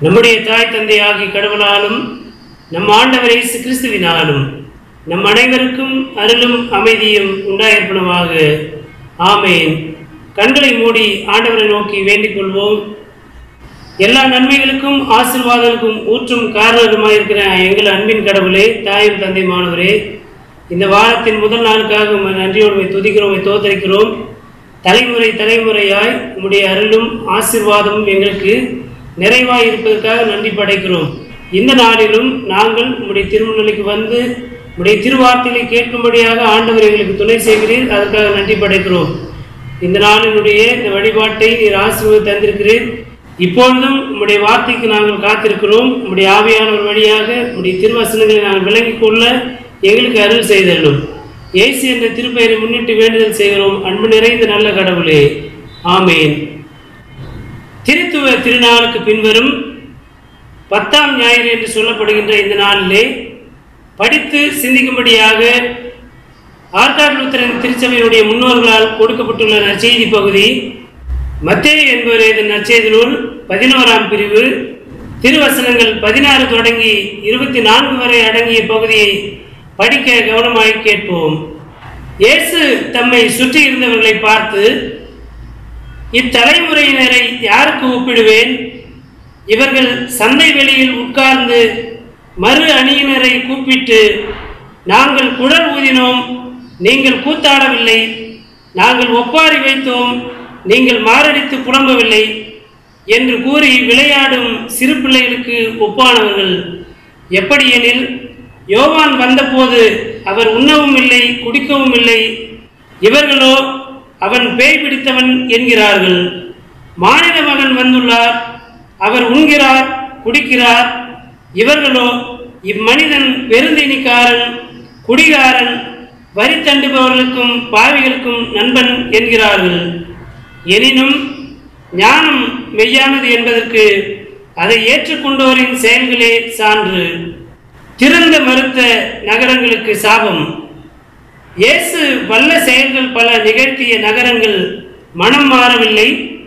நம்முடைய தாய் தந்தையாகிய கடவுளாலும் நம் ஆண்டவர் இயேசு கிறிஸ்துவினாலும் நம் அனைவருக்கும் அருளும் அமைதியும் உண்டாயிருப்பனவாக ஆமேன் கண்களை மூடி ஆண்டவரை நோக்கி வேண்டிக் கொள்வோம் எல்லா நன்மைகளுக்கும் ஆசீர்வாதங்களுக்கும் ஊற்றும் காரணமாயிருக்கிற எங்கள் அன்பின் கடவுளே தாயும் தந்தை மாணவரே இந்த வாரத்தின் முதல் நாளுக்காக உம்மை நன்றியோடு உம்மை துதிக்கிறோம் உம்மை தோத்தரிக்கிறோம் தலைமுறை தலைமுறையாய் உம்முடைய அருளும் ஆசீர்வாதமும் எங்களுக்கு நிறைவாய் இருப்பதற்காக நன்றி படைக்கிறோம் இந்த நாளிலும் நாங்கள் உம்முடைய திருமணலைக்கு வந்து உம்முடைய திருவார்த்தைகளை கேட்கும்படியாக ஆண்டவர் எங்களுக்கு துணை செய்கிறீர் அதற்காக நன்றி படைக்கிறோம் இந்த நாளினுடைய இந்த வழிபாட்டை நீர் ஆசீர்வாதம் தந்திருக்கிறீர் இப்பொழுதும் உம்முடைய வார்த்தைக்கு நாங்கள் காத்திருக்கிறோம் உம்முடைய ஆவியானவர் வழியாக உம்முடைய திருவசனங்களை நாங்கள் விளங்கிக் கொள்ள எங்களுக்கு அருள் செய்தள்ளும் இயேசு என்ற திருப்பெயரை முன்னிட்டு வேண்டுதல் செய்கிறோம் அன்பு நிறைந்த நல்ல கடவுளே ஆமேன் திருத்துவ திருநாளுக்கு பின்வரும் பத்தாம் ஞாயிறு என்று சொல்லப்படுகின்ற இந்த நாளிலே படித்து சிந்திக்கும்படியாக ஆர்காட் லூத்தரன் திருச்சபையினுடைய முன்னோர்களால் கொடுக்கப்பட்டுள்ள நற்செய்தி பகுதி மத்தேயு என்பவர் இதன் நற்செய்தி நூல் பதினோராம் பிரிவு திருவசனங்கள் பதினாறு தொடங்கி இருபத்தி நான்கு வரை அடங்கிய பகுதியை படிக்க கவனமாய் கேட்போம் இயேசு தம்மை சுற்றி இருந்தவர்களை பார்த்து இத்தலைமுறையினரை யாருக்கு ஒப்பிடுவேன் இவர்கள் சந்தை வெளியில் உட்கார்ந்து மறு அணியினரை கூப்பிட்டு நாங்கள் குழல் ஊதினோம் நீங்கள் கூத்தாடவில்லை நாங்கள் ஒப்பாரி வைத்தோம் நீங்கள் மாரடித்து புலம்பவில்லை என்று கூறி விளையாடும் சிறு பிள்ளைகளுக்கு ஒப்பானவர்கள் எப்படியெனில் யோவான் வந்தபோது அவர் உண்ணவும் இல்லை குடிக்கவும் இல்லை இவர்களோ அவன் பேய் பிடித்தவன் என்கிறார்கள் மானிட மகன் வந்துள்ளார் அவர் உண்கிறார் குடிக்கிறார் இவர்களோ இம்மனிதன் பெருந்தினிக்காரன் குடிகாரன் வரி தண்டுபவர்களுக்கும் பாவிகளுக்கும் நண்பன் என்கிறார்கள் எனினும் ஞானம் மெய்யானது என்பதற்கு அதை ஏற்றுக்கொண்டோரின் செயல்களே சான்று திறந்த மறுத்த நகரங்களுக்கு சாபம் இயேசு வல்ல செயல்கள் பல நிகழ்த்திய நகரங்கள் மனம் மாறவில்லை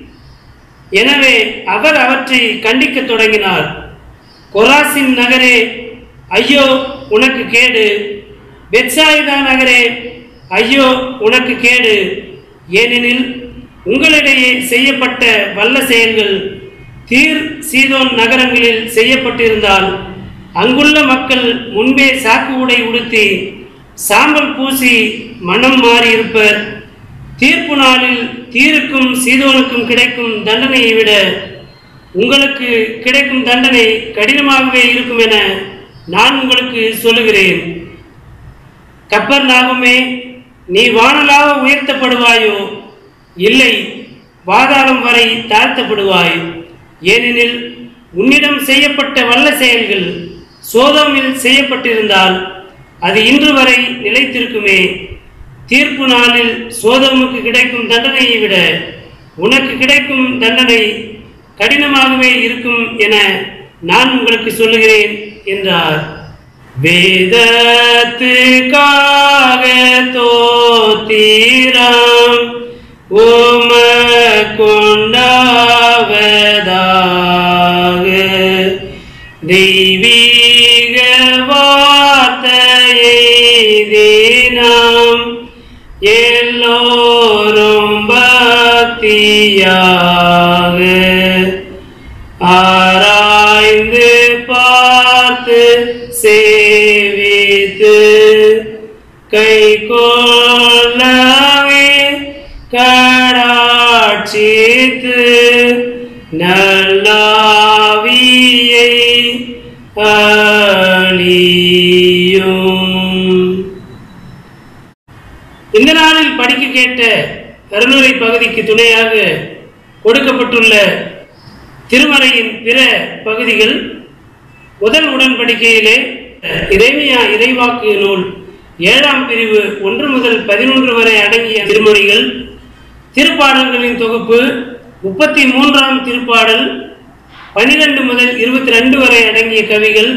எனவே அவர் அவற்றை கண்டிக்கத் தொடங்கினார் கொராசின் நகரே ஐயோ உனக்கு கேடு பெட்சாயுதா நகரே ஐயோ உனக்கு கேடு ஏனெனில் உங்களிடையே செய்யப்பட்ட வல்ல செயல்கள் தீர் சீதோன் நகரங்களில் செய்யப்பட்டிருந்தால் அங்குள்ள மக்கள் முன்பே சாக்கு உடை உடுத்தி சாம்பல் பூசி மனம் மாறியிருப்பர் தீர்ப்பு நாளில் தீருக்கும் சீதோனுக்கும் கிடைக்கும் தண்டனையை விட உங்களுக்கு கிடைக்கும் தண்டனை கடினமாகவே இருக்கும் என நான் உங்களுக்கு சொல்லுகிறேன் கப்பர் நாகுமே நீ வானலாக உயர்த்தப்படுவாயோ இல்லை பாதாளம் வரை தாழ்த்தப்படுவாய் ஏனெனில் உன்னிடம் செய்யப்பட்ட வல்ல செயல்கள் சோதோமில் செய்யப்பட்டிருந்தால் அது இன்று வரை நிலைத்திருக்குமே தீர்ப்பு நாளில் சோதோமுக்கு கிடைக்கும் தண்டனையை விட உனக்கு கிடைக்கும் தண்டனை கடினமாகவே இருக்கும் என நான் உங்களுக்கு சொல்லுகிறேன் என்றார் வேதத்துக்காக தோத்திரம் உம கொண்டாவதாக தெய்வீக வார்த்தையை தினம் எல்லோரும் பக்தியாக ஆராய்ந்து பார்த்து சேவித்து கை கொள்ளவே கடாட்சித்து நல்லாவியை அழியும் இந்த நாளில் படிக்க கேட்ட கருணூரை பகுதிக்கு துணையாக கொடுக்கப்பட்டுள்ள திருமறையின் பிற பகுதிகள் முதல் உடன்படிக்கையிலே இறைமையா இறைவாக்கு நூல் ஏழாம் பிரிவு ஒன்று முதல் பதினொன்று வரை அடங்கிய திருமொழிகள் திருப்பாடல்களின் தொகுப்பு முப்பத்தி மூன்றாம் திருப்பாடல் பனிரெண்டு முதல் இருபத்தி ரெண்டு வரை அடங்கிய கவிகள்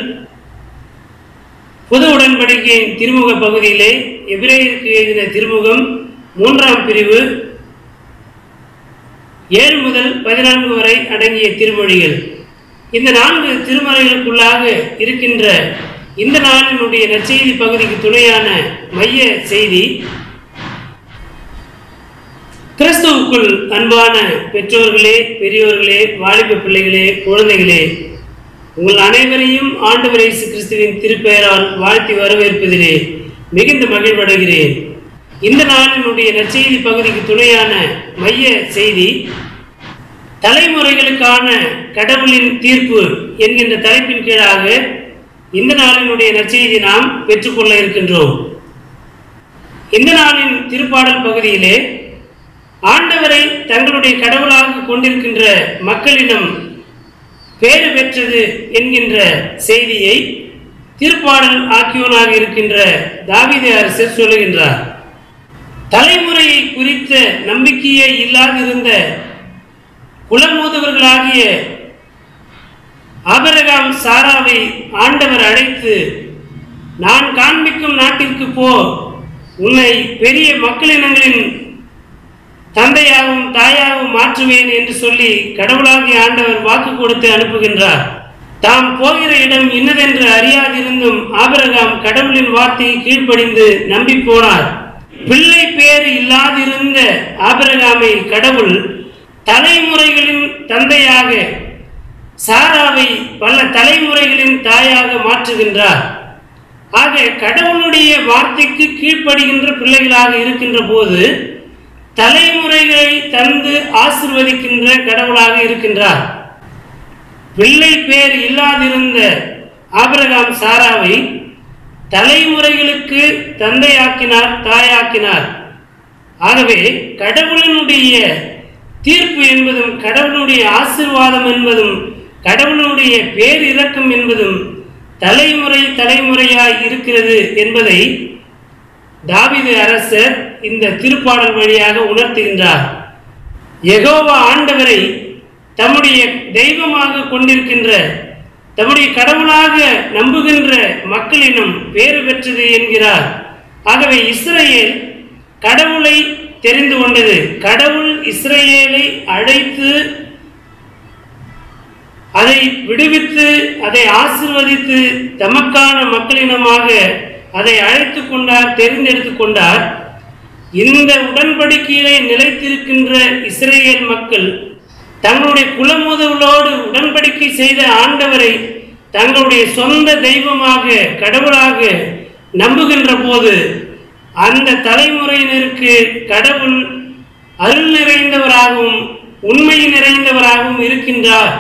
புது உடன்படிக்கையின் திருமுக பகுதியிலே எபிரேயருக்கு எழுதின திருமுகம் மூன்றாம் பிரிவு ஏழு முதல் பதினான்கு வரை அடங்கிய திருமொழிகள் இந்த நான்கு திருமறைகளுக்குள்ளாக இருக்கின்ற இந்த நாளினுடைய நற்செய்தி பகுதிக்கு துணையான மைய செய்தி கிறிஸ்துவுக்குள் அன்பான பெற்றோர்களே பெரியோர்களே வாலிப பிள்ளைகளே குழந்தைகளே உங்கள் அனைவரையும் ஆண்டவர் இயேசு கிறிஸ்துவின் திருப்பெயரால் வாழ்த்தி வரவேற்பதிலே மிகுந்த மகிழ்வடைகிறேன் இந்த நாளினுடைய நற்செய்தி பகுதிக்கு துணையான மைய செய்தி தலைமுறைகளுக்கான கடவுளின் தீர்ப்பு என்கின்ற தலைப்பின் கீழாக இந்த நாளினுடைய நற்செய்தி நாம் பெற்றுக்கொள்ள இருக்கின்றோம் இந்த நாளின் திருப்பாடல் பகுதியிலே ஆண்டவரை தங்களுடைய கடவுளாக கொண்டிருக்கின்ற மக்களிடம் பேறு பெற்றது என்கின்ற செய்தியை திருப்பாடல் ஆக்கியோனாக இருக்கின்ற தாவீது அரசர் சொல்லுகின்றார் தலைமுறையை குறித்த நம்பிக்கையே இல்லாதிருந்த குலமோதவர்களாகிய ஆபரகாம் சாராவை ஆண்டவர் அழைத்து நான் காண்பிக்கும் நாட்டிற்கு போ உன்னை பெரிய மக்களினங்களின் தந்தையாகவும் தாயாகவும் மாற்றுவேன் என்று சொல்லி கடவுளாகிய ஆண்டவர் வாக்கு கொடுத்து அனுப்புகின்றார் தாம் போகிற இடம் இன்னதென்று அறியாதிருந்தும் ஆபிரகாம் கடவுளின் வார்த்தையை கீழ்ப்படிந்து நம்பி போனார் பிள்ளை பேர் இல்லாதிருந்த ஆபிரகாமை கடவுள் தலைமுறைகளின் தந்தையாக சாராவை பல தலைமுறைகளின் தாயாக மாற்றுகின்றார் ஆக கடவுளுடைய வார்த்தைக்கு கீழ்ப்படுகின்ற பிள்ளைகளாக இருக்கின்ற போது தலைமுறைகளை தந்து ஆசிர்வதிக்கின்ற கடவுளாக இருக்கின்றார் பிள்ளை பேர் இல்லாதிருந்த ஆபிரகாம் சாராவை தலைமுறைகளுக்கு தந்தையாக்கினார் தாயாக்கினார் ஆகவே கடவுளினுடைய தீர்ப்பு என்பதும் கடவுளுடைய ஆசிர்வாதம் என்பதும் கடவுளுடைய பேரிரக்கம் என்பதும் தலைமுறை தலைமுறையாய் இருக்கிறது என்பதை தாவிது அரசர் இந்த திருப்பாடல் வழியாக உணர்த்துகின்றார் யெகோவா ஆண்டவரை தம்முடைய தெய்வமாக கொண்டிருக்கின்ற தம்முடைய கடவுளாக நம்புகின்ற மக்களினம் பேறு பெற்றது என்கிறார் ஆகவே இஸ்ரேல் கடவுளை தெரிந்து கொண்டது கடவுள் இஸ்ரேலை அழைத்து அதை விடுவித்து அதை ஆசிர்வதித்து தமக்கான மக்களினமாக அதை அழைத்து கொண்டார் தெரிந்தெடுத்து கொண்டார் இந்த உடன்படிக்கையிலே நிலைத்திருக்கின்ற இஸ்ரேல் மக்கள் தங்களுடைய குலமுதலோடு உடன்படிக்கை செய்த ஆண்டவரை தங்களுடைய சொந்த தெய்வமாக கடவுளாக நம்புகின்ற போது அந்த தலைமுறையினருக்கு கடவுள் அருள் நிறைந்தவராகவும் உண்மை நிறைந்தவராகவும் இருக்கின்றார்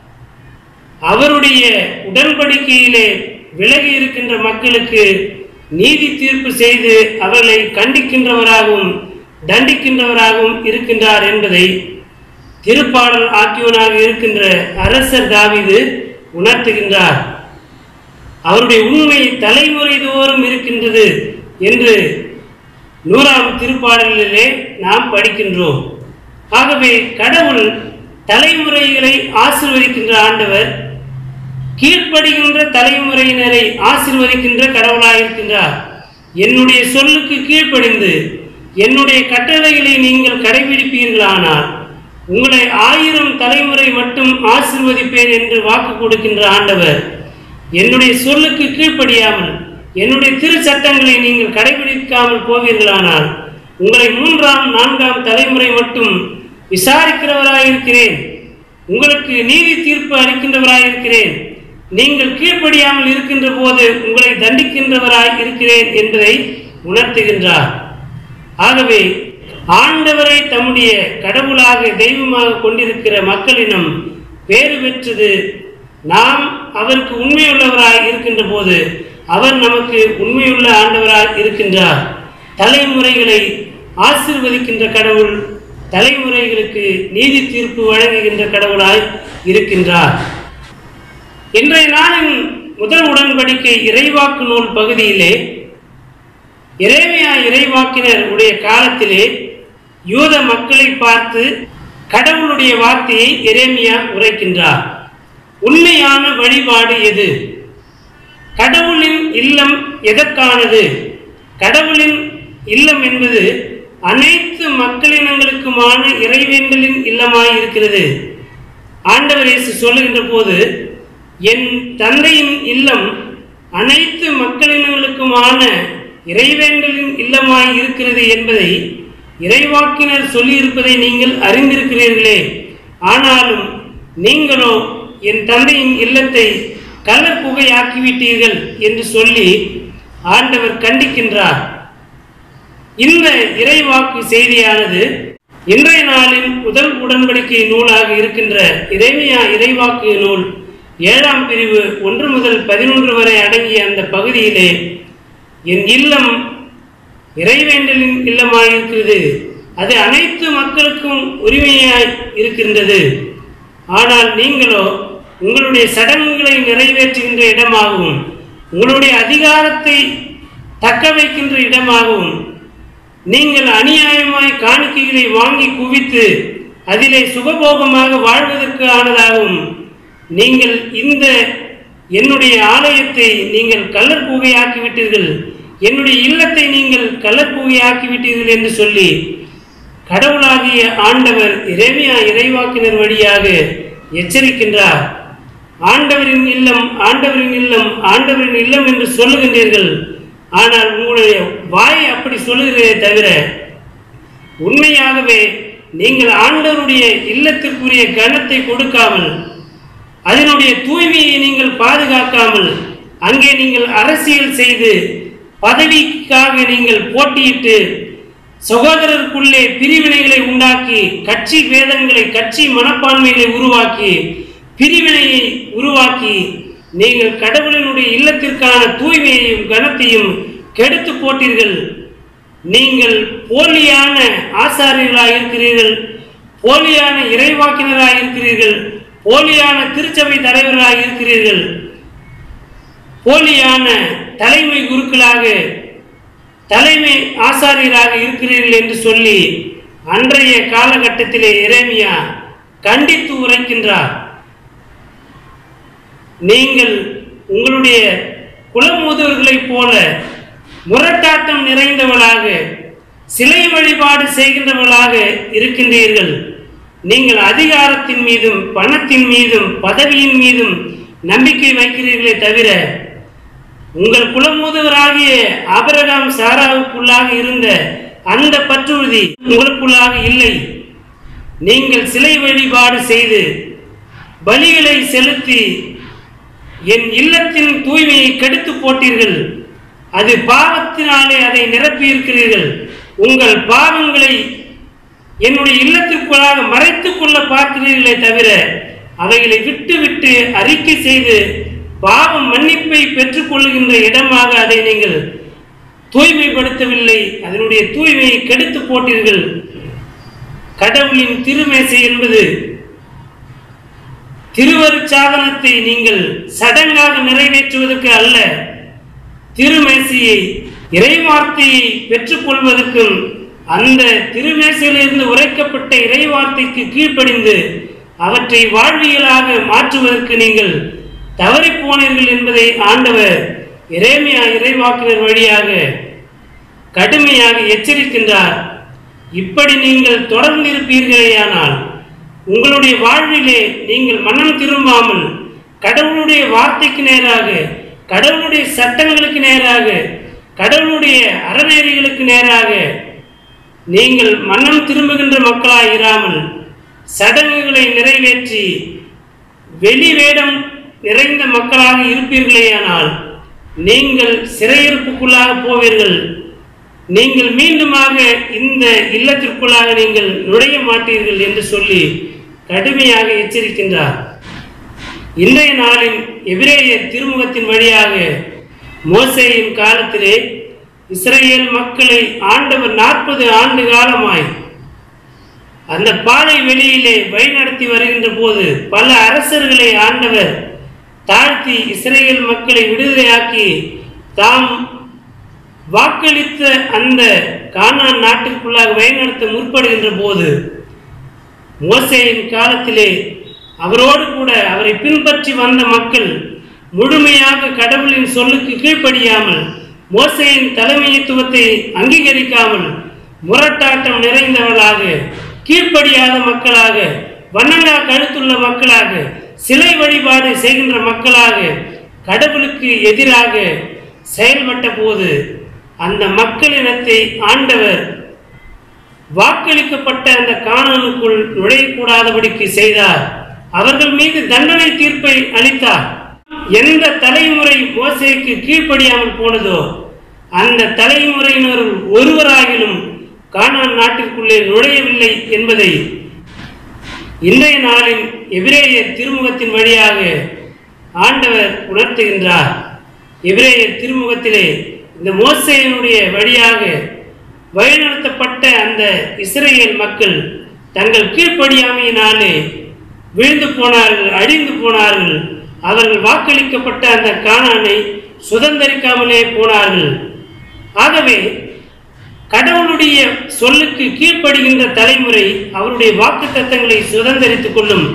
அவருடைய உடன்படிக்கையிலே விலகி இருக்கின்ற மக்களுக்கு நீதி தீர்ப்பு செய்து அவர்களை கண்டிக்கின்றவராகவும் தண்டிக்கின்றவராகவும் இருக்கின்றார் என்பதை திருப்பாடல் ஆக்கியோனாக இருக்கின்ற அரசர் தாவீது உணர்த்துகின்றார் அவருடைய உண்மை தலைமுறை தோறும் இருக்கின்றது என்று நூறாம் திருப்பாடலிலே நாம் படிக்கின்றோம் ஆகவே கடவுள் தலைமுறைகளை ஆசிர்வதிக்கின்ற ஆண்டவர் கீழ்ப்படுகின்ற தலைமுறையினரை ஆசிர்வதிக்கின்ற கடவுளாயிருக்கின்றார் என்னுடைய சொல்லுக்கு கீழ்ப்படிந்து என்னுடைய கட்டளைகளை நீங்கள் கடைபிடிப்பீர்களானால் உங்களை ஆயிரம் தலைமுறை மட்டும் ஆசிர்வதிப்பேன் என்று வாக்கு கொடுக்கின்ற ஆண்டவர் என்னுடைய சொல்லுக்கு கீழ்ப்படியாமல் என்னுடைய திருச்சட்டங்களை நீங்கள் கடைபிடிக்காமல் போவீர்களானால் உங்களை மூன்றாம் நான்காம் தலைமுறை மட்டும் விசாரிக்கிறவராயிருக்கிறேன் உங்களுக்கு நீதி தீர்ப்பு அளிக்கின்றவராயிருக்கிறேன் நீங்கள் கீழ்ப்படியாமல் இருக்கின்ற போது உங்களை தண்டிக்கின்றவராய் இருக்கிறேன் என்பதை உணர்த்துகின்றார் ஆகவே ஆண்டவரை தம்முடைய கடவுளாக தெய்வமாக கொண்டிருக்கிற மக்களினம் பேறு பெற்றது நாம் அவருக்கு உண்மையுள்ளவராய் இருக்கின்ற போது அவர் நமக்கு உண்மையுள்ள ஆண்டவராய் இருக்கின்றார் தலைமுறைகளை ஆசிர்வதிக்கின்ற கடவுள் தலைமுறைகளுக்கு நீதி தீர்ப்பு வழங்குகின்ற கடவுளாய் இருக்கின்றார் இன்றைய நாளின் முதல் உடன்படிக்கை இறைவாக்கு நூல் பகுதியிலே இறைமையா இறைவாக்கினர் உடைய காலத்திலே யூத மக்களை பார்த்து கடவுளுடைய வார்த்தையை எரேமியா உரைக்கின்றார் உண்மையான வழிபாடு எது கடவுளின் இல்லம் எதற்கானது கடவுளின் இல்லம் என்பது அனைத்து மக்களினங்களுக்குமான இறைவேண்டலின் இல்லமாய் இருக்கிறது ஆண்டவர் இயேசு சொல்லுகின்ற போது என் தந்தையின் இல்லம் அனைத்து மக்களினங்களுக்குமான இறைவேண்டலின் இல்லமாய் இருக்கிறது என்பதை இறைவாக்கினர் சொல்லியிருப்பதை நீங்கள் அறிந்திருக்கிறீர்களே ஆனாலும் நீங்களோ என் தந்தையின் இல்லத்தை கள்ளர் புகையாக்கிவிட்டீர்கள் என்று சொல்லி ஆண்டவர் கண்டிக்கின்றார் இந்த இறைவாக்கு செய்தியானது இன்றைய நாளின் முதல் உடன்படிக்கை நூலாக இருக்கின்ற இறைமையா இறைவாக்கு நூல் ஏழாம் பிரிவு ஒன்று முதல் பதினொன்று வரை அடங்கிய அந்த பகுதியிலே என் இல்லம் இறைவேண்டலின் இல்லமாயிருக்கிறது அது அனைத்து மக்களுக்கும் உரிமையாய் இருக்கின்றது ஆனால் நீங்களோ உங்களுடைய சடங்குகளை நிறைவேற்றுகின்ற இடமாகவும் உங்களுடைய அதிகாரத்தை தக்க வைக்கின்ற இடமாகவும் நீங்கள் அநியாயமாய் காணிக்கைகளை வாங்கி குவித்து அதிலே சுகபோகமாக வாழ்வதற்கு ஆனதாகவும் நீங்கள் இந்த என்னுடைய ஆலயத்தை நீங்கள் கள்ளர் கூகையாக்கி விட்டீர்கள் என்னுடைய இல்லத்தை நீங்கள் கள்ளர் கூகையாக்கி விட்டீர்கள் என்று சொல்லி கடவுளாகிய ஆண்டவர் இறைமையா இறைவாக்கினர் வழியாக எச்சரிக்கின்றார் ஆண்டவரின் இல்லம் ஆண்டவரின் இல்லம் ஆண்டவரின் இல்லம் என்று சொல்லுகின்றீர்கள் ஆனால் உங்களுடைய வாய் அப்படி சொல்லுகிறதே தவிர உண்மையாகவே நீங்கள் ஆண்டவருடைய இல்லத்திற்குரிய கனத்தை கொடுக்காமல் அதனுடைய தூய்மையை நீங்கள் பாதுகாக்காமல் அங்கே நீங்கள் அரசியல் செய்து பதவிக்காக நீங்கள் போட்டியிட்டு சகோதரருக்குள்ளே பிரிவினைகளை உண்டாக்கி கட்சி பேதங்களை கட்சி மனப்பான்மைகளை உருவாக்கி பிரிவினையை உருவாக்கி நீங்கள் கடவுளினுடைய இல்லத்திற்கான தூய்மையையும் கனத்தையும் கெடுத்து போட்டீர்கள் நீங்கள் போலியான ஆசாரியர்களாக இருக்கிறீர்கள் போலியான இறைவாக்கினராக இருக்கிறீர்கள் போலியான திருச்சபை தலைவர்களாக இருக்கிறீர்கள் போலியான தலைமை குருக்களாக தலைமை ஆசாரியராக இருக்கிறீர்கள் என்று சொல்லி அன்றைய காலகட்டத்திலே இறைமையா கண்டித்து உரைக்கின்றார் நீங்கள் உங்களுடைய குலமுதவர்களைப் போல முரட்டாட்டம் நிறைந்தவளாக சிலை வழிபாடு செய்கின்றவர்களாக இருக்கின்றீர்கள் நீங்கள் அதிகாரத்தின் மீதும் பணத்தின் மீதும் பதவியின் மீதும் நம்பிக்கை வைக்கிறீர்களே தவிர உங்கள் குலமுதவராகிய ஆபரகாம் சாராவுக்குள்ளாக இருந்த அந்த பற்றுறுதி உங்களுக்குள்ளாக இல்லை நீங்கள் சிலை வழிபாடு செய்து பலிகளை செலுத்தி என் இல்லத்தின் தூய்மையை கெடுத்து போட்டீர்கள் அது பாவத்தினாலே அதை நிரப்பி இருக்கிறீர்கள் உங்கள் பாவங்களை என்னுடைய இல்லத்திற்குள்ளாக மறைத்துக் கொள்ள பார்க்கிறீர்களே தவிர அவைகளை விட்டு விட்டு அறிக்கை செய்து பாவம் மன்னிப்பை பெற்றுக்கொள்ளுகின்ற இடமாக அதை நீங்கள் தூய்மைப்படுத்தவில்லை அதனுடைய தூய்மையை கெடுத்து போட்டீர்கள் கடவுளின் திருமேசை என்பது திருவருட்சாதனத்தை நீங்கள் சடங்காக நிறைவேற்றுவதற்கு அல்ல திருமேசையை இறைவார்த்தையை பெற்றுக்கொள்வதற்கும் அந்த திருமேசையிலிருந்து உரைக்கப்பட்ட இறைவார்த்தைக்கு கீழ்ப்படிந்து அவற்றை வாழ்வியலாக மாற்றுவதற்கு நீங்கள் தவறிப் போனீர்கள் என்பதை ஆண்டவர் இறைமையா இறைவாக்கினர் வழியாக கடுமையாக எச்சரிக்கின்றார் இப்படி நீங்கள் தொடர்ந்து இருப்பீர்களேயானால் உங்களுடைய வாழ்விலே நீங்கள் மனம் திரும்பாமல் கடவுளுடைய வார்த்தைக்கு நேராக கடவுளுடைய சட்டங்களுக்கு நேராக கடவுளுடைய அறநெறிகளுக்கு நேராக நீங்கள் மனம் திரும்புகின்ற மக்களாய் இராமல் சடங்குகளை நிறைவேற்றி வெளி வேடம் நிறைந்த மக்களாக இருப்பீர்களேயானால் நீங்கள் சிறையிருப்புக்குள்ளாக போவீர்கள் நீங்கள் மீண்டுமாக இந்த இல்லத்திற்குள்ளாக நீங்கள் நுழைய மாட்டீர்கள் என்று சொல்லி கடுமையாக எச்சரிக்கின்றார் இன்றைய நாளின் எபிரேயர் திருமுகத்தின் வழியாக மோசேயின் காலத்திலே இஸ்ரேல் மக்களை ஆண்டவர் நாற்பது ஆண்டு காலமாய் அந்த பாலை வெளியிலே வழிநடத்தி வருகின்ற போது பல அரசர்களை ஆண்டவர் தாழ்த்தி இஸ்ரேல் மக்களை விடுதலையாக்கி தாம் வாக்களித்த அந்த கானான் நாட்டிற்குள்ளாக வழிநடத்த முற்படுகின்ற போது மோசேயின் காலத்திலே அவரோடு கூட அவரை பின்பற்றி வந்த மக்கள் முழுமையாக கடவுளின் சொல்லுக்கு கீழ்ப்படியாமல் மோசேயின் தலைமைத்துவத்தை அங்கீகரிக்காமல் முரட்டாட்டம் நிறைந்தவர்களாக கீழ்ப்படியாத மக்களாக வண்ணங்கா கழுத்துள்ள மக்களாக சிலை வழிபாடு செய்கின்ற மக்களாக கடவுளுக்கு எதிராக செயல்பட்ட போது அந்த மக்களினத்தை ஆண்டவர் வாக்களிக்கப்பட்ட அந்த காணனுக்குள் நுழையக்கூடாதபடிக்கு செய்தார் அவர்கள் மீது தண்டனை தீர்ப்பை அளித்தார் எந்த தலைமுறை மோசைக்கு கீழ்ப்படியாமல் போனதோ அந்த தலைமுறையினர் ஒருவராகிலும் கானான் நாட்டிற்குள்ளே நுழையவில்லை என்பதை இன்றைய நாளின் எபிரேயர் திருமுகத்தின் வழியாக ஆண்டவர் உணர்த்துகின்றார் எபிரேயர் திருமுகத்திலே இந்த மோசையினுடைய வழியாக வழிநடத்தப்பட்ட அந்த இஸ்ரேல் மக்கள் தங்கள் கீழ்ப்படியாமையினாலே விழுந்து போனார்கள் அழிந்து போனார்கள் அவர்கள் வாக்களிக்கப்பட்ட அந்த கானானை சுதந்தரிக்காமலே போனார்கள் ஆகவே கடவுளுடைய சொல்லுக்கு கீழ்ப்படுகின்ற தலைமுறை அவருடைய வாக்கு தத்தங்களை சுதந்தரித்துக் கொள்ளும்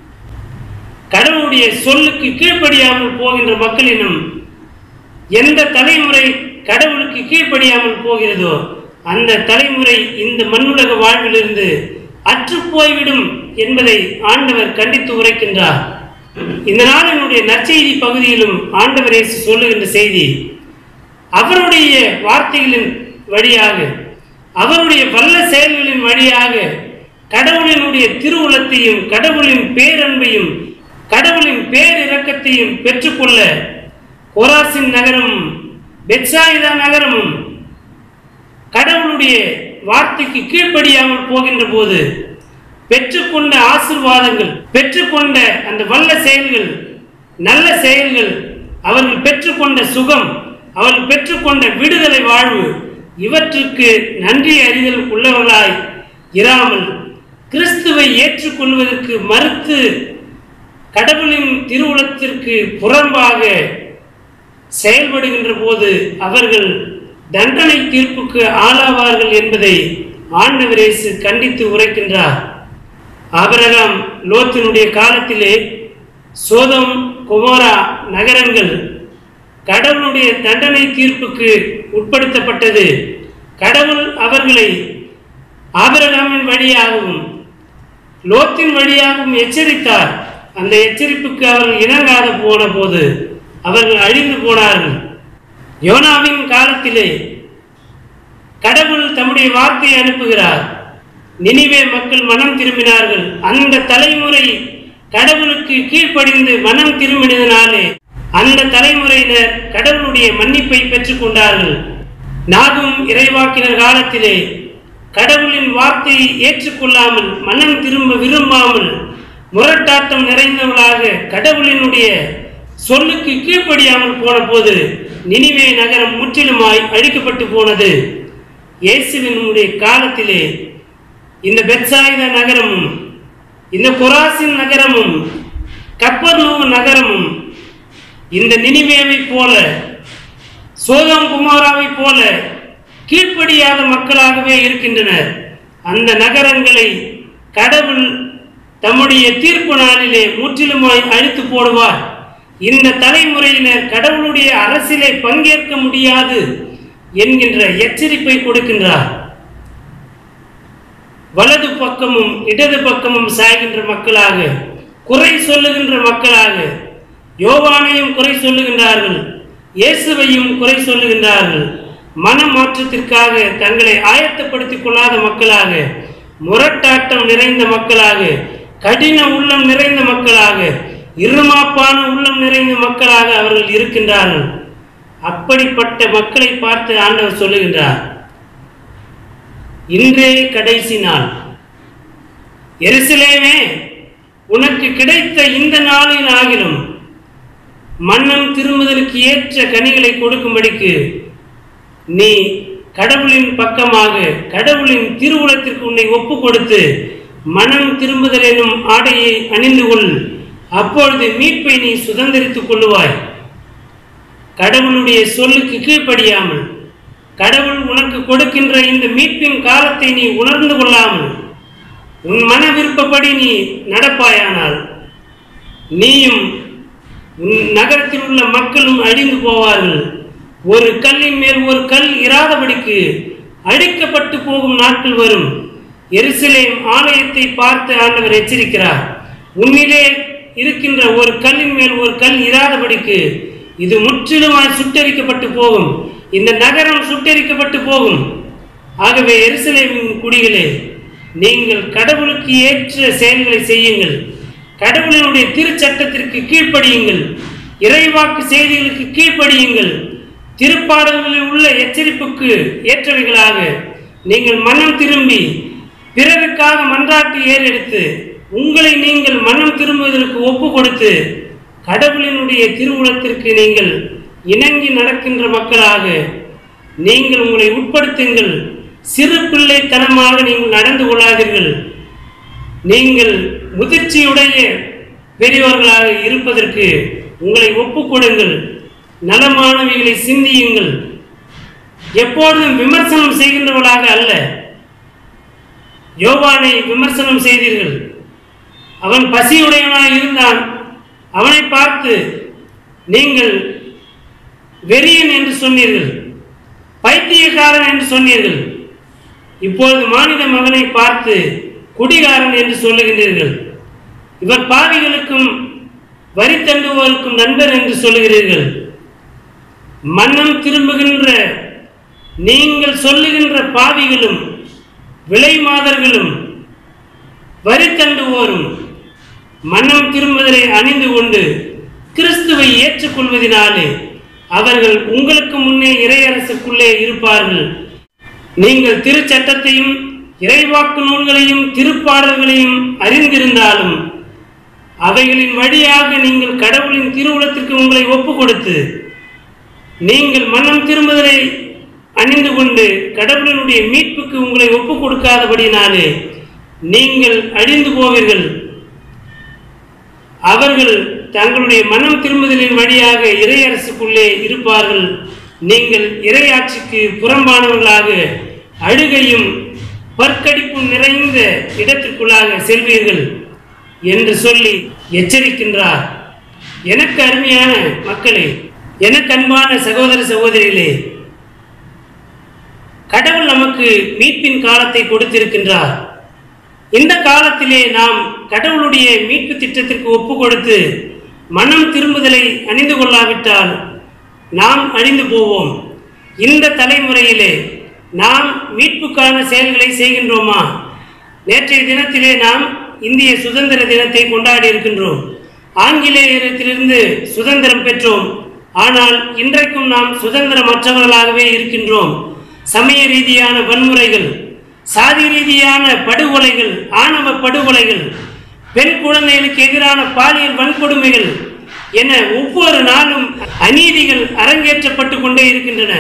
கடவுளுடைய சொல்லுக்கு கீழ்ப்படியாமல் போகின்ற மக்களினும் எந்த தலைமுறை கடவுளுக்கு கீழ்ப்படியாமல் போகிறதோ அந்த தலைமுறை இந்த மண்ணுலக வாழ்விலிருந்து அற்று போய்விடும் என்பதை ஆண்டவர் கண்டித்து உரைக்கின்றார் இந்த நாளினுடைய நற்செய்தி பகுதியிலும் ஆண்டவர் இயேசு சொல்லுகின்ற செய்தி அவருடைய வார்த்தைகளின் வழியாக அவருடைய வல்ல செயல்களின் வழியாக கடவுளினுடைய திருவுளத்தையும் கடவுளின் பேரன்பையும் கடவுளின் பேரிரக்கத்தையும் பெற்றுக்கொள்ள கொராசின் நகரமும் பெட்சாயிதா நகரமும் கடவுளுடைய வார்த்தைக்கு கீழ்ப்படியாமல் போகின்ற போது பெற்றுக்கொண்ட ஆசிர்வாதங்கள் பெற்றுக்கொண்ட அந்த வல்ல செயல்கள் நல்ல செயல்கள் அவர்கள் பெற்றுக்கொண்ட சுகம் அவர்கள் பெற்றுக்கொண்ட விடுதலை வாழ்வு இவற்றுக்கு நன்றி அறிதல் உள்ளவர்களாய் இராமல் கிறிஸ்துவை ஏற்றுக்கொள்வதற்கு மறுத்து கடவுளின் திருவுளத்திற்கு புறம்பாக செயல்படுகின்ற போது அவர்கள் தண்டனை தீர்ப்புக்கு ஆளாவார்கள் என்பதை ஆண்டவர் இயேசு கண்டித்து உரைக்கின்றார் ஆபிரகாம் லோத்தினுடைய காலத்திலே சோதம் குமாரா நகரங்கள் கடவுளுடைய தண்டனை தீர்ப்புக்கு உட்படுத்தப்பட்டது கடவுள் அவர்களை ஆபிரகாமின் வழியாகவும் லோத்தின் வழியாகவும் எச்சரித்தார் அந்த எச்சரிப்புக்கு அவர்கள் இணங்காத போன போது அவர்கள் அழிந்து போனார்கள் யோனாவின் காலத்திலே கடவுள் தம்முடைய வார்த்தையை அனுப்புகிறார் நினிவே மக்கள் மனம் திரும்பினார்கள் அந்த தலைமுறை கடவுளுக்கு கீழ்ப்படிந்து மனம் திரும்பினதினாலே அந்த தலைமுறையினர் கடவுளுடைய மன்னிப்பை பெற்றுக் கொண்டார்கள் நாகும் இறைவாக்கினர் காலத்திலே கடவுளின் வார்த்தையை ஏற்றுக்கொள்ளாமல் மனம் திரும்ப விரும்பாமல் முரட்டாட்டம் நிறைந்தவர்களாக கடவுளினுடைய சொல்லுக்கு கீழ்ப்படியாமல் போன போது நினிவே நகரம் முற்றிலுமாய் அழிக்கப்பட்டு போனது இயேசுவினுடைய காலத்திலே இந்த பெட்சாயுத நகரமும் இந்த கொராசின் நகரமும் கப்பர்நூவு நகரமும் இந்த நினிவேவை போல சோதம் குமாராவை போல கீழ்ப்படியாத மக்களாகவே இருக்கின்றனர் அந்த நகரங்களை கடவுள் தம்முடைய தீர்ப்பு நாளிலே முற்றிலுமாய் அழித்து போடுவார் இந்த தலைமுறையினர் கடவுளுடைய அரசிலே பங்கேற்க முடியாது என்கின்ற எச்சரிப்பை கொடுக்கின்றார் வலது பக்கமும் இடது பக்கமும் சாய்கின்ற மக்களாக குறை சொல்லுகின்ற மக்களாக யோவானையும் குறை சொல்லுகின்றார்கள் இயேசுவையும் குறை சொல்லுகின்றார்கள் மன மாற்றத்திற்காக தங்களை ஆயத்தப்படுத்திக் கொள்ளாத மக்களாக முரட்டாட்டம் நிறைந்த மக்களாக கடின உள்ளம் நிறைந்த மக்களாக இருமாப்பான உள்ளம் நிறைந்த மக்களாக அவர்கள் இருக்கின்றார்கள் அப்படிப்பட்ட மக்களை பார்த்து ஆண்டவர் சொல்லுகின்றார் இன்றே கடைசி நாள் எருசலேமே உனக்கு கிடைத்த இந்த நாளின் ஆகிலும் மன்னன் திரும்புதலுக்கு ஏற்ற கனிகளை கொடுக்கும்படிக்கு நீ கடவுளின் பக்கமாக கடவுளின் திருவுலத்திற்கு உன்னை ஒப்பு கொடுத்து மனம் திரும்புதல் எனும் ஆடையை அணிந்து கொள் அப்பொழுது மீட்பை நீ சுதந்திரித்துக் கொள்ளுவாய் கடவுளுடைய சொல்லுக்கு கீழ்ப்படியாமல் கடவுள் உனக்கு கொடுக்கின்ற இந்த மீட்பின் காலத்தை நீ உணர்ந்து கொள்ளாமல் உன் மன விருப்பப்படி நீ நடப்பாயானால் நீயும் உன் நகரத்தில் உள்ள மக்களும் அழிந்து போவார்கள் ஒரு கல்லின் மேல் ஒரு கல் இராதபடிக்கு அழிக்கப்பட்டு போகும் நாட்கள் வரும் எருசலேம் ஆலயத்தை பார்த்து ஆண்டவர் எச்சரிக்கிறார் உன்னிலே இருக்கின்ற ஒரு கல்லின் மேல் ஒரு கல் இராதபடிக்கு இது முற்றிலுமாய் சுட்டரிக்கப்பட்டு போகும் இந்த நகரம் சுட்டரிக்கப்பட்டு போகும் ஆகவே எருசலேமின் குடிகளே நீங்கள் கடவுளுக்கு ஏற்ற செயல்களை செய்யுங்கள் கடவுளினுடைய திருச்சட்டத்திற்கு கீழ்ப்படியுங்கள் இறைவாக்கு செய்திகளுக்கு கீழ்ப்படியுங்கள் திருப்பாடல்களில் உள்ள எச்சரிப்புக்கு ஏற்றவைகளாக நீங்கள் மனம் திரும்பி பிறருக்காக மன்றாட்டு ஏறெடுத்து உங்களை நீங்கள் மனம் திரும்புவதற்கு ஒப்பு கொடுத்து கடவுளினுடைய திருவுளத்திற்கு நீங்கள் இணங்கி நடக்கின்ற மக்களாக நீங்கள் உங்களை உட்படுத்துங்கள் சிறு பிள்ளைத்தனமாக நீங்கள் நடந்து கொள்ளாதீர்கள் நீங்கள் முதிர்ச்சியுடைய பெரியவர்களாக இருப்பதற்கு உங்களை ஒப்புக்கொடுங்கள் நலமானவைகளை சிந்தியுங்கள் எப்பொழுதும் விமர்சனம் செய்கின்றவர்களாக அல்ல யோவானை விமர்சனம் செய்தீர்கள் அவன் பசியுடையவனாய் இருந்தான் அவனை பார்த்து நீங்கள் வெறியன் என்று சொன்னீர்கள் பைத்தியக்காரன் என்று சொன்னீர்கள் இப்பொழுது மாநில மகனை பார்த்து குடிகாரன் என்று சொல்லுகின்றீர்கள் இவர் பாவிகளுக்கும் வரி தண்டுவோருக்கும் நண்பர் என்று சொல்லுகிறீர்கள் மன்னம் திரும்புகின்ற நீங்கள் சொல்லுகின்ற பாவிகளும் விலை மாதர்களும் வரி தண்டுவோரும் மன்னம் திரும்புதலை அணிந்து கொண்டு கிறிஸ்துவை ஏற்றுக்கொள்வதினாலே அவர்கள் உங்களுக்கு முன்னே இறையரசுக்குள்ளே இருப்பார்கள் நீங்கள் திருச்சட்டத்தையும் இறைவாக்கு நூல்களையும் திருப்பாடல்களையும் அறிந்திருந்தாலும் அவைகளின் வழியாக நீங்கள் கடவுளின் திருவுளத்திற்கு உங்களை ஒப்பு கொடுத்து நீங்கள் மனம் திரும்புதலை அணிந்து கொண்டு கடவுளினுடைய மீட்புக்கு உங்களை ஒப்பு கொடுக்காதபடினாலே நீங்கள் அழிந்து போவீர்கள் அவர்கள் தங்களுடைய மனம் திரும்புதலின் வழியாக இறையரசுக்குள்ளே இருப்பார்கள் நீங்கள் இறையாட்சிக்கு புறம்பானவர்களாக அழுகையும் பற்கடிப்பும் நிறைந்த இடத்திற்குள்ளாக செல்வீர்கள் என்று சொல்லி எச்சரிக்கின்றார் எனக்கு அருமையான மக்களே எனக்கு அன்பான சகோதர சகோதரிகளே கடவுள் நமக்கு மீட்பின் காலத்தை கொடுத்திருக்கின்றார் இந்த காலத்திலே நாம் கடவுளுடைய மீட்பு திட்டத்திற்கு ஒப்பு கொடுத்து மனம் திரும்புதலை அணிந்து கொள்ளாவிட்டால் நாம் அழிந்து போவோம் இந்த தலைமுறையிலே நாம் மீட்புக்கான செயல்களை செய்கின்றோமா நேற்றைய தினத்திலே நாம் இந்திய சுதந்திர தினத்தை கொண்டாடி இருக்கின்றோம் ஆங்கிலேயரிடத்திலிருந்து சுதந்திரம் பெற்றோம் ஆனால் இன்றைக்கும் நாம் சுதந்திரமற்றவர்களாகவே இருக்கின்றோம் சமய ரீதியான வன்முறைகள் சாதி ரீதியான படுகொலைகள் ஆணவ படுகொலைகள் பெண் குழந்தைகளுக்கு எதிரான பாலியல் வன்கொடுமைகள் என ஒவ்வொரு நாளும் அநீதிகள் அரங்கேற்றப்பட்டு கொண்டே இருக்கின்றன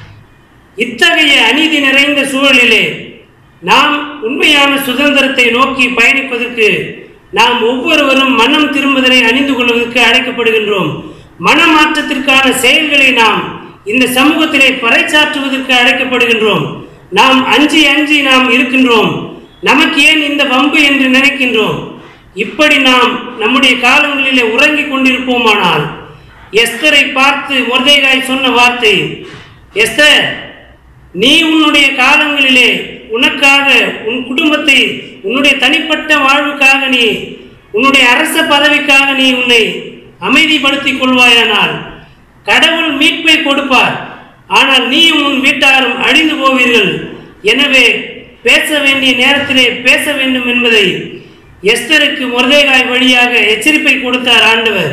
இத்தகைய அநீதி நிறைந்த சூழலிலே நாம் உண்மையான சுதந்திரத்தை நோக்கி பயணிப்பதற்கு நாம் ஒவ்வொருவரும் மனம் திரும்புதலை அணிந்து கொள்வதற்கு அழைக்கப்படுகின்றோம் மனமாற்றத்திற்கான செயல்களை நாம் இந்த சமூகத்திலே பறைசாற்றுவதற்கு அழைக்கப்படுகின்றோம் நாம் அஞ்சி அஞ்சி நாம் இருக்கின்றோம் நமக்கு ஏன் இந்த வம்பு என்று நினைக்கின்றோம் இப்படி நாம் நம்முடைய காலங்களிலே உறங்கிக் கொண்டிருப்போமானால் எஸ்தரை பார்த்து மொர்தேகாய் சொன்ன வார்த்தை எஸ்தர் நீ உன்னுடைய காலங்களிலே உனக்காக உன் குடும்பத்தை உன்னுடைய தனிப்பட்ட வாழ்வுக்காக நீ உன்னுடைய அரச பதவிக்காக நீ உன்னை அமைதிப்படுத்திக் கொள்வாயானால் கடவுள் மீட்பை கொடுப்பார் ஆனால் நீயும் உன் வீட்டாரும் அழிந்து போவீர்கள் எனவே பேச வேண்டிய நேரத்திலே பேச வேண்டும் என்பதை எஸ்தருக்கு மொர்தேகாய் வழியாக எச்சரிப்பை கொடுத்தார் ஆண்டவர்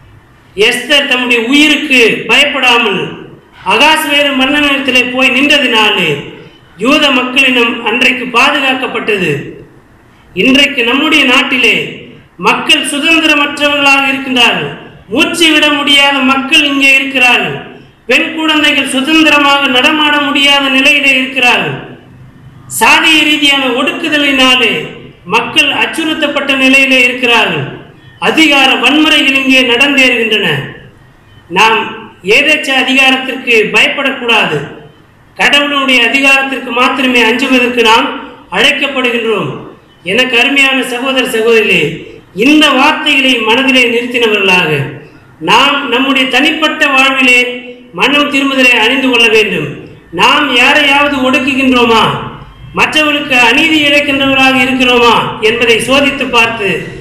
எஸ்தர் தம்முடைய உயிருக்கு பயப்படாமல் அகாஸ்வேறு மன்னனிடத்திலே போய் நின்றதினாலே யூத மக்களிடம் அன்றைக்கு பாதுகாக்கப்பட்டது இன்றைக்கு நம்முடைய நாட்டிலே மக்கள் சுதந்திரமற்றவர்களாக இருக்கின்றார்கள் மூச்சு விட முடியாத மக்கள் இங்கே இருக்கிறார்கள் பெண் குழந்தைகள் சுதந்திரமாக நடமாட முடியாத நிலையிலே இருக்கிறார்கள் சாதிய ரீதியான ஒடுக்குதலினாலே மக்கள் அச்சுறுத்தப்பட்ட நிலையிலே இருக்கிறார்கள் அதிகார வன்முறைகள் இங்கே நடந்தேறுகின்றன நாம் ஏதேச்ச அதிகாரத்திற்கு பயப்படக்கூடாது கடவுளுடைய அதிகாரத்திற்கு மாத்திரமே அஞ்சுவதற்கு நாம் அழைக்கப்படுகின்றோம் எனக்கு அருமையான சகோதர சகோதரிகளே இந்த வார்த்தைகளை மனதிலே நிறுத்தினவர்களாக நாம் நம்முடைய தனிப்பட்ட வாழ்விலே மனம் திரும்புதலை அணிந்து கொள்ள வேண்டும் நாம் யாரையாவது ஒடுக்குகின்றோமா மற்றவர்களுக்கு அநீதி இழைக்கின்றவர்களாக இருக்கிறோமா என்பதை சோதித்து பார்த்து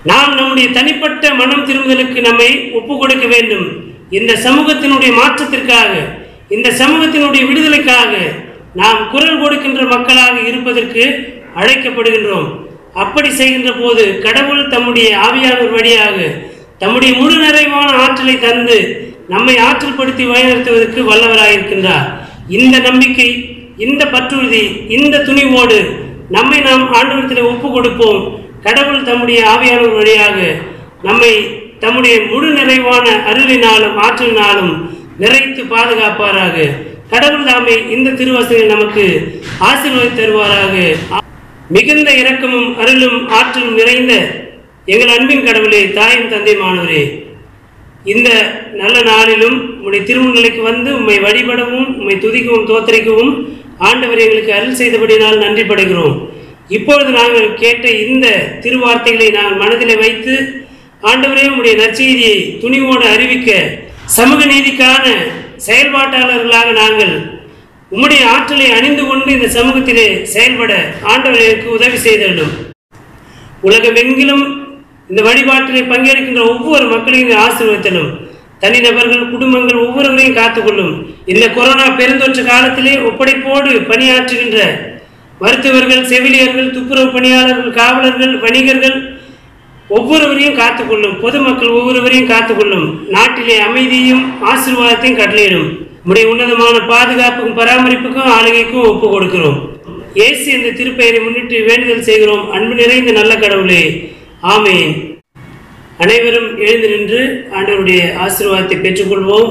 நாம் நம்முடைய தனிப்பட்ட மனம் திரும்புதலுக்கு நம்மை ஒப்பு கொடுக்க வேண்டும் இந்த சமூகத்தினுடைய மாற்றத்திற்காக இந்த சமூகத்தினுடைய விடுதலைக்காக நாம் குரல் கொடுக்கின்ற மக்களாக இருப்பதற்கு அழைக்கப்படுகின்றோம் அப்படி செய்கின்ற போது கடவுள் தம்முடைய ஆவியானவர் வழியாக தம்முடைய முழு நிறைவான ஆற்றலை தந்து நம்மை ஆற்றல்படுத்தி வழிநடத்துவதற்கு வல்லவராயிருக்கின்றார் இந்த நம்பிக்கை இந்த பற்றுறுதி இந்த துணிவோடு நம்மை நாம் ஆண்டவரத்தில் ஒப்பு கொடுப்போம் கடவுள் தம்முடைய ஆவியானவர் வழியாக நம்மை தம்முடைய முழு நிறைவான அருளினாலும் ஆற்றலினாலும் நிறைத்து பாதுகாப்பாராக கடவுள் தாமே இந்த திருவசனை நமக்கு ஆசீர்வாதி தருவாராக மிகுந்த இரக்கமும் அருளும் ஆற்றலும் நிறைந்த எங்கள் அன்பின் கடவுளே தாயும் தந்தைமானவரே இந்த நல்ல நாளிலும் உம்முடைய திருமணங்களுக்கு வந்து உம்மை வழிபடவும் உம்மை துதிக்கவும் தோத்தரிக்கவும் ஆண்டவர் எங்களுக்கு அருள் செய்தபடினால் நன்றி படுகிறோம் இப்பொழுது நாங்கள் கேட்ட இந்த திருவார்த்தைகளை நாங்கள் மனதிலே வைத்து ஆண்டவரே உம்முடைய நற்செய்தியை துணிவோடு அறிவிக்க சமூக நீதிக்கான செயல்பாட்டாளர்களாக நாங்கள் உம்முடைய ஆற்றலை அணிந்து கொண்டு இந்த சமூகத்திலே செயல்பட ஆண்டவர் எனக்கு உதவி செய்திடும் உலகமெங்கிலும் இந்த வழிபாட்டிலே பங்கேற்கின்ற ஒவ்வொரு மக்களையும் ஆசீர்வதித்தலும் தனிநபர்கள் குடும்பங்கள் ஒவ்வொருவரையும் காத்துக்கொள்ளும் இந்த கொரோனா பெருந்தொற்று காலத்திலே ஒப்படைப்போடு பணியாற்றுகின்ற மருத்துவர்கள் செவிலியர்கள் துப்புரவு பணியாளர்கள் காவலர்கள் வணிகர்கள் ஒவ்வொருவரையும் காத்துக்கொள்ளும் பொதுமக்கள் ஒவ்வொருவரையும் காத்துக்கொள்ளும் நாட்டிலே அமைதியும் ஆசீர்வாதத்தையும் கட்டளையிடும் உடைய உன்னதமான பாதுகாப்புக்கும் பராமரிப்புக்கும் ஆளுகைக்கும் ஒப்பு கொடுக்கிறோம் இயேசு என்ற திருப்பெயரை முன்னிட்டு வேண்டுதல் செய்கிறோம் அன்பு நிறைந்த நல்ல கடவுளே ஆமேன் அனைவரும் எழுந்து நின்று ஆண்டவருடைய ஆசீர்வாதத்தை பெற்றுக்கொள்வோம்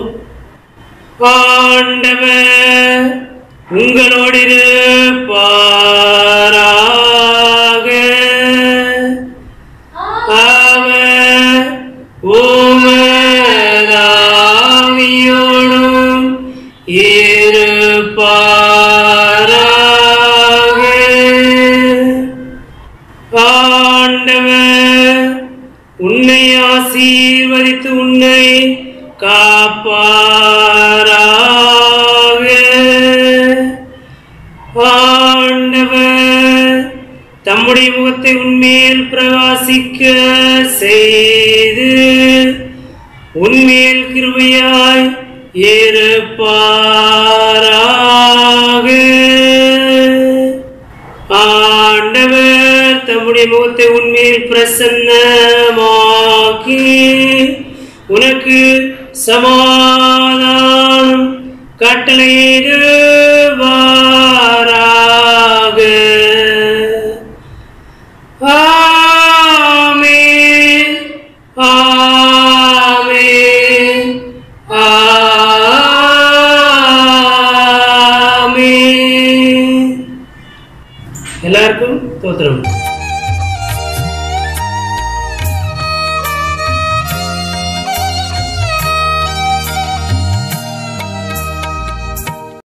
ஆண்டவர் உங்களோடு இருப்பாராக அவர் உமதாவியோடும் இருப்பாராக ஆண்டவர் உன்னை ஆசீர்வதித்து உன்னை காப்பாராக ஆண்டவர் தம்முடைய முகத்தை உன்மேல் பிரகாசிக்க செய்து உன்மேல் கிருபையாய் இருப்பாராக ஆண்டவர் தம்முடைய முகத்தை உன்மேல் பிரசன்னமாக்கி உனக்கு சமாதானம் கட்டளையிடுவாராக ஆமென் ஆமென் ஆமென் எல்லாருக்கும் தோத்திரம்